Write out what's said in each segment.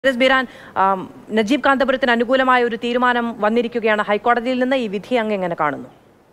S Beeran ആം, നജീബ് കാന്തപുരത്തിന് അനുകൂലമായ ഒരു തീരുമാനം വന്നിരിക്കുകയാണ് ഹൈക്കോടതിയിൽ നിന്ന് ഈ വിധി അങ്ങ് എങ്ങനെ കാണുന്നു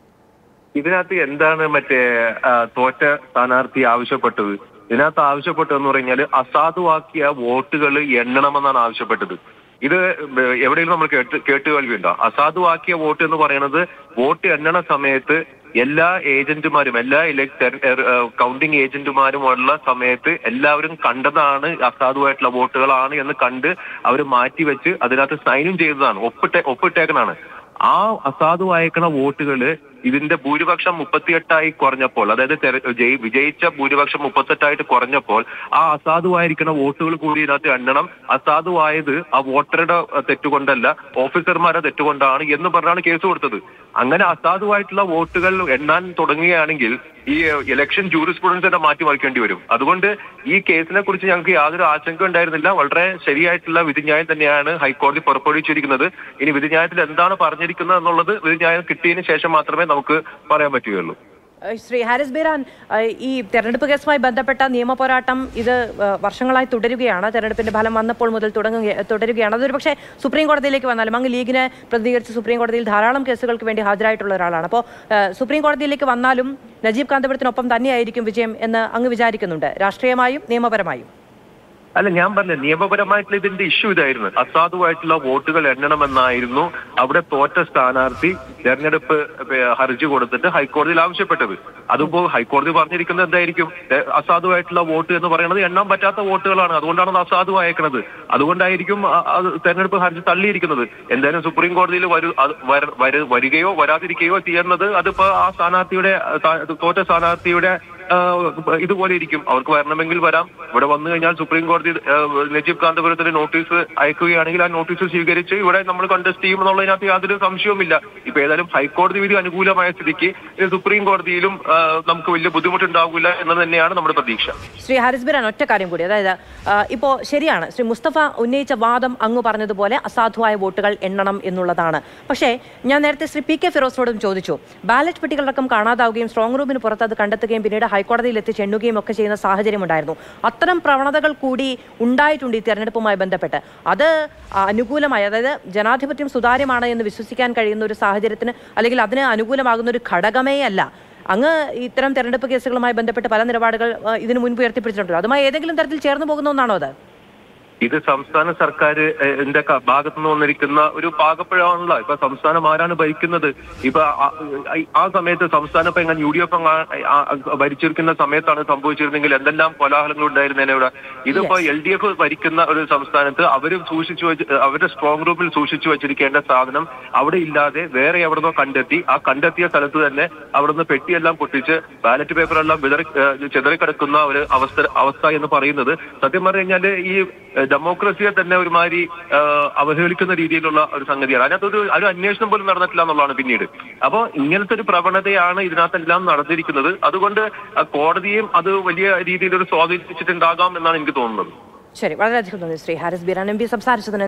ഇതിനകത്ത് എന്താണ് മറ്റേ ആ, തോറ്റ സ്ഥാനാർത്ഥി ആവശ്യപ്പെട്ടത് ഇതിനകത്ത് ആവശ്യപ്പെട്ടതെന്ന് പറഞ്ഞാൽ അസാധുവാക്കിയ വോട്ടുകൾ എണ്ണണമെന്നാണ് ആവശ്യപ്പെട്ടത് ഇത് എവിടെയെങ്കിലും നമ്മൾ കേട്ട് കേട്ടുകേൾവിയുണ്ടോ അസാധുവാക്കിയ വോട്ട് എന്ന് പറയുന്നത് വോട്ട് എണ്ണണ സമയത്ത് എല്ലാ ഏജന്റുമാരും എല്ലാ ഇലക്ട് കൗണ്ടിങ് ഏജന്റുമാരും ഉള്ള സമയത്ത് എല്ലാവരും കണ്ടതാണ് അസാധുവായിട്ടുള്ള വോട്ടുകളാണ് എന്ന് കണ്ട് അവർ മാറ്റിവെച്ച് അതിനകത്ത് സൈനും ചെയ്തതാണ് ഒപ്പിട്ടേ ഒപ്പിട്ടേക്കണാണ് ആ അസാധുവായേക്കണ വോട്ടുകള് ഇതിന്റെ ഭൂരിപക്ഷം മുപ്പത്തിയെട്ടായി കുറഞ്ഞപ്പോൾ അതായത് തെര- ജയി- വിജയിച്ച ഭൂരിപക്ഷം മുപ്പത്തെട്ടായിട്ട് കുറഞ്ഞപ്പോൾ ആ അസാധുവായിരിക്കുന്ന വോട്ടുകൾ കൂടി ഇതിനകത്ത് എണ്ണണം അസാധുവായത് ആ വോട്ടറുടെ തെറ്റുകൊണ്ടല്ല ഓഫീസർമാരുടെ തെറ്റുകൊണ്ടാണ് എന്ന് പറഞ്ഞാണ് കേസ് കൊടുത്തത് അങ്ങനെ അസാധുവായിട്ടുള്ള വോട്ടുകൾ എണ്ണാൻ തുടങ്ങുകയാണെങ്കിൽ ഈ ഇലക്ഷൻ ജൂറിസ്പ്രുഡൻസ് തന്നെ മാറ്റി മറിക്കേണ്ടി വരും അതുകൊണ്ട് ഈ കേസിനെ കുറിച്ച് ഞങ്ങൾക്ക് യാതൊരു ആശങ്ക ഉണ്ടായിരുന്നില്ല വളരെ ശരിയായിട്ടുള്ള വിധിന്യായം തന്നെയാണ് ഹൈക്കോടതി പുറപ്പെടുവിച്ചിരിക്കുന്നത് ഇനി വിധിന്യായത്തിൽ എന്താണ് പറഞ്ഞിരിക്കുന്നത് എന്നുള്ളത് വിധിന്യായം കിട്ടിയതിന് ശേഷം മാത്രമേ നമുക്ക് പറയാൻ പറ്റുകയുള്ളൂ ഏഹ് ശ്രീ ഹാരിസ് ബീരാൻ ഏഹ് ഈ തെരഞ്ഞെടുപ്പ് കേസുമായി ബന്ധപ്പെട്ട നിയമ പോരാട്ടം ഇത് ഏഹ് വർഷങ്ങളായി തുടരുകയാണ് തെരഞ്ഞെടുപ്പിന്റെ ഫലം വന്നപ്പോൾ മുതൽ തുടങ്ങുക തുടരുകയാണ് അതൊരു പക്ഷേ സുപ്രീം കോടതിയിലേക്ക് വന്നാലും അങ്ങ് ലീഗിനെ പ്രതികരിച്ച് സുപ്രീം കോടതിയിൽ ധാരാളം കേസുകൾക്ക് വേണ്ടി ഹാജരായിട്ടുള്ള ഒരാളാണ് അപ്പോൾ ഏഹ് സുപ്രീം കോടതിയിലേക്ക് വന്നാലും നജീബ് കാന്തപുരത്തിനൊപ്പം തന്നെയായിരിക്കും വിജയം എന്ന് അങ്ങ് വിചാരിക്കുന്നുണ്ട് രാഷ്ട്രീയമായും നിയമപരമായും അല്ല ഞാൻ പറഞ്ഞ നിയമപരമായിട്ടുള്ള ഇതിന്റെ ഇഷ്യൂ ഇതായിരുന്നു അസാധുവായിട്ടുള്ള വോട്ടുകൾ എണ്ണണമെന്നായിരുന്നു അവിടെ തോറ്റ സ്ഥാനാർത്ഥി തെരഞ്ഞെടുപ്പ് ഏഹ്, ഹർജി കൊടുത്തിട്ട് ഹൈക്കോടതിയിൽ ആവശ്യപ്പെട്ടത് അതിപ്പോ ഹൈക്കോടതി പറഞ്ഞിരിക്കുന്നത് എന്തായിരിക്കും ഏഹ്, അസാധുവായിട്ടുള്ള വോട്ട് എന്ന് പറയുന്നത് എണ്ണാൻ പറ്റാത്ത വോട്ടുകളാണ് അതുകൊണ്ടാണ് അത് അസാധുവായേക്കണത് അതുകൊണ്ടായിരിക്കും ആ- അത് തെരഞ്ഞെടുപ്പ് ഹർജി തള്ളിയിരിക്കുന്നത് എന്തായാലും സുപ്രീം കോടതിയിൽ വരു അത് വര- വരു- വരികയോ വരാതിരിക്കുകയോ ചെയ്യുന്നത് അതിപ്പോ ആ സ്ഥാനാർത്ഥിയുടെ സ്ഥാ- തോറ്റ സ്ഥാനാർത്ഥിയുടെ ആഹ് ഇതുപോലെ ഇരിക്കും അവർക്ക് വരണമെങ്കിൽ വരാം ഇവിടെ വന്നു കഴിഞ്ഞാൽ സുപ്രീം കോടതി ആഹ് നജീബ് കാന്തപുരത്തിന് നോട്ടീസ് അയക്കുകയാണെങ്കിൽ ആ നോട്ടീസ് സ്വീകരിച്ച് ഇവിടെ നമ്മൾ കണ്ടസ്റ്റ് ചെയ്യും എന്നുള്ളതിനകത്ത് യാതൊരു സംശയവുമില്ല ഇപ്പൊ ഏതായാലും ഹൈക്കോടതി വിധി അനുകൂലമായ സ്ഥിതിക്ക് ഇത് സുപ്രീം കോടതിയിലും ആഹ് നമുക്ക് വലിയ ബുദ്ധിമുട്ടുണ്ടാകില്ല എന്ന് തന്നെയാണ് നമ്മുടെ പ്രതീക്ഷ ശ്രീ ഹാരിസ് ബിരാൻ ഒറ്റ കാര്യം കൂടി അതായത് ആ, ഇപ്പോ ശരിയാണ് ശ്രീ മുസ്തഫ ഉന്നയിച്ച വാദം അങ്ങ് പറഞ്ഞതുപോലെ അസാധുവായ വോട്ടുകൾ എണ്ണണം എന്നുള്ളതാണ് പക്ഷേ ഞാൻ നേരത്തെ ശ്രീ പി കെ ഫിറോസിനോടും ചോദിച്ചു ബാലറ്റ് പെട്ടികളടക്കം കാണാതാവുകയും സ്ട്രോങ് റൂമിന് പുറത്ത് അത് കണ്ടെത്തുകയും പിന്നീട് ഹൈക്കോടതിയിൽ എത്തിച്ച് എണ്ണുകയും ഒക്കെ ചെയ്യുന്ന സാഹചര്യം ഉണ്ടായിരുന്നു അത്തരം പ്രവണതകൾ കൂടി ഉണ്ടായിട്ടുണ്ട് ഈ തെരഞ്ഞെടുപ്പുമായി ബന്ധപ്പെട്ട് അത് അനുകൂലമായി അതായത് ജനാധിപത്യം സുതാര്യമാണ് എന്ന് വിശ്വസിക്കാൻ കഴിയുന്ന ഒരു സാഹചര്യത്തിന് അല്ലെങ്കിൽ അതിന് അനുകൂലമാകുന്ന ഒരു ഘടകമേ അല്ല അങ്ങ് ഇത്തരം തെരഞ്ഞെടുപ്പ് കേസുകളുമായി ബന്ധപ്പെട്ട് പല നിലപാടുകൾ ആ, ഇതിനു മുൻപ് ഉയർത്തിപ്പിടിച്ചിട്ടുണ്ടല്ലോ അതുമായി ഏതെങ്കിലും തരത്തിൽ ചേർന്ന് പോകുന്ന ഒന്നാണോ അത് ഇത് സംസ്ഥാന സർക്കാർ എന്റെ ഭാഗത്തു നിന്ന് വന്നിരിക്കുന്ന ഒരു പാകപ്പിഴമാണല്ലോ ഇപ്പൊ സംസ്ഥാനം ആരാണ് ഭരിക്കുന്നത് ഇപ്പൊ ആ- ആ സമയത്ത് സംസ്ഥാനം ഇപ്പൊ എങ്ങനെ യു ഡി എഫ് ഭരിച്ചിരിക്കുന്ന സമയത്താണ് സംഭവിച്ചിരുന്നെങ്കിൽ എന്തെല്ലാം കോലാഹലങ്ങൾ ഉണ്ടായിരുന്നേനെ ഇവിടെ ഇതിപ്പോ എൽ ഡി എഫ് ഭരിക്കുന്ന ഒരു സംസ്ഥാനത്ത് അവർ സൂക്ഷിച്ചു വെച്ച് അവരുടെ സ്ട്രോങ് റൂമിൽ സൂക്ഷിച്ചു വെച്ചിരിക്കേണ്ട സാധനം അവിടെ ഇല്ലാതെ വേറെ എവിടുന്നോ കണ്ടെത്തി ആ കണ്ടെത്തിയ സ്ഥലത്ത് തന്നെ അവിടുന്ന് പെട്ടിയെല്ലാം പൊട്ടിച്ച് ബാലറ്റ് പേപ്പറെല്ലാം വിതറി ഏഹ് ചിതറിക്കിടക്കുന്ന ഒരു അവസ്ഥ അവസ്ഥ എന്ന് പറയുന്നത് സത്യം പറഞ്ഞു കഴിഞ്ഞാല് ഈ ഏഹ് ഡെമോക്രസിയെ തന്നെ ഒരുമാതിരി ഏഹ് അവഹേളിക്കുന്ന രീതിയിലുള്ള ഒരു സംഗതിയാണ് അതിനകത്തൊരു ഒരു അന്വേഷണം പോലും നടന്നിട്ടില്ല എന്നുള്ളതാണ് പിന്നീട് അപ്പോ ഇങ്ങനത്തെ ഒരു പ്രവണതയാണ് ഇതിനകത്തെല്ലാം നടന്നിരിക്കുന്നത് അതുകൊണ്ട് ആ കോടതിയും അത് വലിയ രീതിയിൽ ഒരു സ്വാധീനിച്ചിട്ടുണ്ടാകാം എന്നാണ് എനിക്ക് തോന്നുന്നത് ശരി വളരെയധികം നന്ദി ശ്രീ ഹാരിസ് ബീരാൻ എം പി സംസാരിച്ചതിന്